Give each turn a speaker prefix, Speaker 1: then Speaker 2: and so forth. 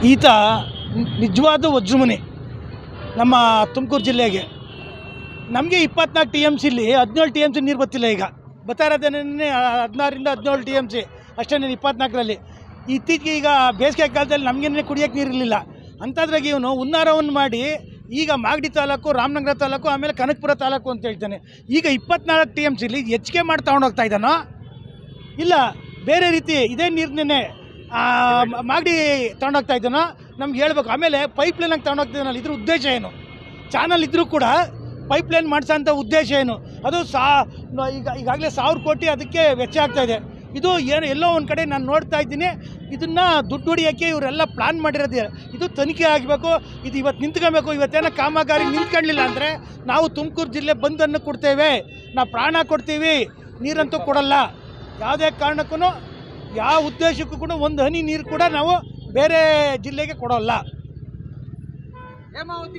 Speaker 1: ಈತ ನಿಜವಾದ ವಜ್ರಮುನಿ ನಮ್ಮ ತುಮಕೂರು ಜಿಲ್ಲೆಗೆ ನಮಗೆ ಇಪ್ಪತ್ನಾಲ್ಕು ಟಿ ಎಮ್ ಸಿಲಿ ಹದಿನೇಳು ಟಿ ಎಮ್ ಸಿ ನೀರು ಬರ್ತಿಲ್ಲ ಈಗ ಬರ್ತಾ ಇರೋದೇನೇ ಹದಿನಾರರಿಂದ ಹದಿನೇಳು ಟಿ ಎಮ್ ಸಿ ಅಷ್ಟೇ ಇಪ್ಪತ್ನಾಲ್ಕರಲ್ಲಿ ಇತ್ತೀಚೆಗೆ ಈಗ ಬೇಸಿಗೆ ಕಾಲದಲ್ಲಿ ನಮಗೇನೆ ಕುಡಿಯೋಕ್ಕೆ ನೀರಿರಲಿಲ್ಲ ಅಂಥದ್ರಾಗ ಇವನು ಉನ್ನಾರವನ್ನು ಮಾಡಿ ಈಗ ಮಾಗಡಿ ತಾಲೂಕು ರಾಮನಗರ ತಾಲೂಕು ಆಮೇಲೆ ಕನಕಪುರ ತಾಲೂಕು ಅಂತ ಹೇಳ್ತಾನೆ ಈಗ ಇಪ್ಪತ್ನಾಲ್ಕು ಟಿ ಎಮ್ ಸಿಲಿ ಹೆಚ್ಚಿಗೆ ಮಾಡಿ ತಗೊಂಡೋಗ್ತಾ ಇದ್ದಾನೋ ಇಲ್ಲ ಬೇರೆ ರೀತಿ ಇದೇ ನೀರನ್ನೇ ಮಾಗಡಿ ತಗೊಂಡೋಗ್ತಾ ಇದ್ದಾನೋ ನಮ್ಗೆ ಹೇಳ್ಬೇಕು ಆಮೇಲೆ ಪೈಪ್ ಲೈನಾಗಿ ತಗೊಂಡೋಗ್ತಿದ್ದಾನಲ್ಲ ಇದ್ರ ಉದ್ದೇಶ ಏನು ಚಾನಲ್ ಇದ್ದರೂ ಕೂಡ ಪೈಪ್ ಲೈನ್ ಮಾಡಿಸೋಂಥ ಉದ್ದೇಶ ಏನು ಅದು ಸಾ ನ- ಈಗ ಈಗಾಗಲೇ ಸಾವಿರ ಕೋಟಿ ಅದಕ್ಕೆ ವೆಚ್ಚ ಆಗ್ತಾ ಇದೆ ಇದು ಏನು ಎಲ್ಲೋ ಒಂದು ಕಡೆ ನಾನು ನೋಡ್ತಾ ಇದ್ದೀನಿ ಇದನ್ನು ದುಡ್ಡು ಹೊಡಿಯೋಕ್ಕೆ ಇವರೆಲ್ಲ ಪ್ಲಾನ್ ಮಾಡಿರೋದು ಇದು ತನಿಖೆ ಆಗಬೇಕು ಇದು ಇವತ್ತು ನಿಂತ್ಕೊಬೇಕು ಇವತ್ತೇನೋ ಕಾಮಗಾರಿ ನಿಂತ್ಕೊಳ್ಳಿಲ್ಲ ಅಂದರೆ ನಾವು ತುಮಕೂರು ಜಿಲ್ಲೆ ಬಂದನ್ನು ಕೊಡ್ತೇವೆ ನಾವು ಪ್ರಾಣ ಕೊಡ್ತೀವಿ ನೀರಂತೂ ಕೊಡಲ್ಲ ಯಾವುದೇ ಕಾರಣಕ್ಕೂ ಯಾವ ಉದ್ದೇಶಕ್ಕೂ ಕೂಡ ಒಂದು ಹನಿ ನೀರು ಕೂಡ ನಾವು ಬೇರೆ ಜಿಲ್ಲೆಗೆ ಕೊಡೋಲ್ಲ